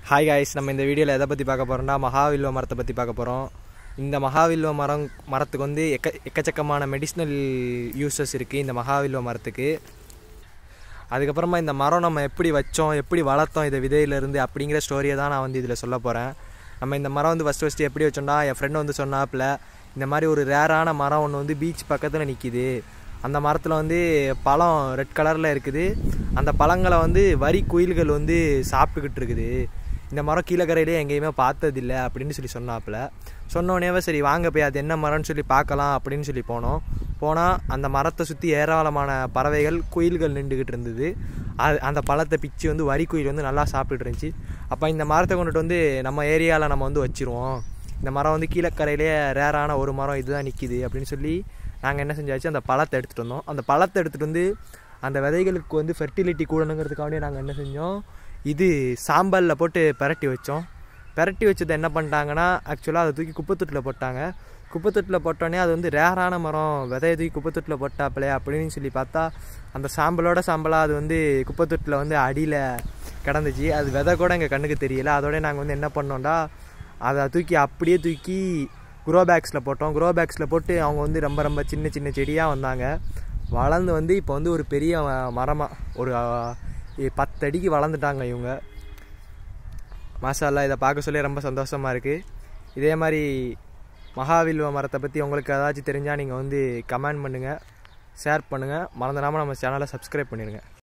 hi guys நம்ம இந்த வீடியோவில் எதை பற்றி பார்க்க போகிறோம்னா மகாவில்வ மரத்தை பற்றி பார்க்க போகிறோம் இந்த மகாவில்வ மரம் மரத்துக்கு வந்து எக்க எக்கச்சக்கமான மெடிஷ்னல் யூசஸ் இருக்குது இந்த மகாவில்வ மரத்துக்கு அதுக்கப்புறமா இந்த மரம் நம்ம எப்படி வச்சோம் எப்படி வளர்த்தோம் இதை விதையிலேருந்து அப்படிங்கிற ஸ்டோரியை தான் நான் வந்து இதில் சொல்ல போகிறேன் நம்ம இந்த மரம் வந்து ஃபஸ்ட்டு ஃபஸ்ட்டு எப்படி வச்சோம்னா என் ஃப்ரெண்டு வந்து சொன்னாப்புல இந்த மாதிரி ஒரு ரேரான மரம் ஒன்று வந்து பீச் பக்கத்தில் நிற்கிது அந்த மரத்தில் வந்து பழம் ரெட் கலரில் இருக்குது அந்த பழங்களை வந்து வரி குயில்கள் வந்து சாப்பிட்டுக்கிட்டு இருக்குது இந்த மரம் கீழக்கரையிலே எங்கேயுமே பார்த்ததில்ல அப்படின்னு சொல்லி சொன்னாப்புல சொன்னோடனேவே சரி வாங்க போய் அது என்ன மரம்னு சொல்லி பார்க்கலாம் அப்படின்னு சொல்லி போனோம் போனால் அந்த மரத்தை சுற்றி ஏராளமான பறவைகள் குயில்கள் நின்றுக்கிட்டு இருந்தது அது அந்த பழத்தை பிச்சு வந்து வரி குயில் வந்து நல்லா சாப்பிட்டுட்டு இருந்துச்சு அப்போ இந்த மரத்தை கொண்டுட்டு வந்து நம்ம ஏரியாவில் நம்ம வந்து வச்சிருவோம் இந்த மரம் வந்து கீழக்கரையிலே ரேரான ஒரு மரம் இதுதான் நிற்கிது அப்படின்னு சொல்லி நாங்கள் என்ன செஞ்சாச்சு அந்த பழத்தை எடுத்துகிட்டு வந்தோம் அந்த பழத்தை எடுத்துகிட்டு வந்து அந்த விதைகளுக்கு வந்து ஃபெர்டிலிட்டி கூடணுங்கிறதுக்காண்டி நாங்கள் என்ன செஞ்சோம் இது சாம்பலில் போட்டு பிரட்டி வச்சோம் பிரட்டி வச்சதை என்ன பண்ணிட்டாங்கன்னா ஆக்சுவலாக அதை தூக்கி குப்பைத்தொட்டில் போட்டாங்க குப்பைத்தொட்டில் போட்டோன்னே அது வந்து ரேரான மரம் விதையை தூக்கி குப்பைத்தொட்டில் போட்டாப்பிலே அப்படின்னு சொல்லி பார்த்தா அந்த சாம்பலோட சாம்பலாக அது வந்து குப்பைத்தொட்டில் வந்து அடியில் கிடந்துச்சு அது விதை கூட எங்கள் கண்ணுக்கு தெரியல அதோட நாங்கள் வந்து என்ன பண்ணோம்டா அதை தூக்கி அப்படியே தூக்கி குரோ பேக்ஸில் போட்டோம் குரோ பேக்ஸில் போட்டு அவங்க வந்து ரொம்ப ரொம்ப சின்ன சின்ன செடியாக வந்தாங்க வளர்ந்து வந்து இப்போ வந்து ஒரு பெரிய மரமாக ஒரு பத்து அடிக்கு வளர்ந்துட்டாங்க இவங்க மாஷால்லா இதை பார்க்க சொல்லி ரொம்ப சந்தோஷமாக இருக்குது இதே மாதிரி மகாவில்வ மரத்தை பற்றி உங்களுக்கு ஏதாச்சும் தெரிஞ்சால் நீங்கள் வந்து கமெண்ட் பண்ணுங்கள் ஷேர் பண்ணுங்கள் மறந்துடாமல் நம்ம சேனலை சப்ஸ்கிரைப் பண்ணிடுங்க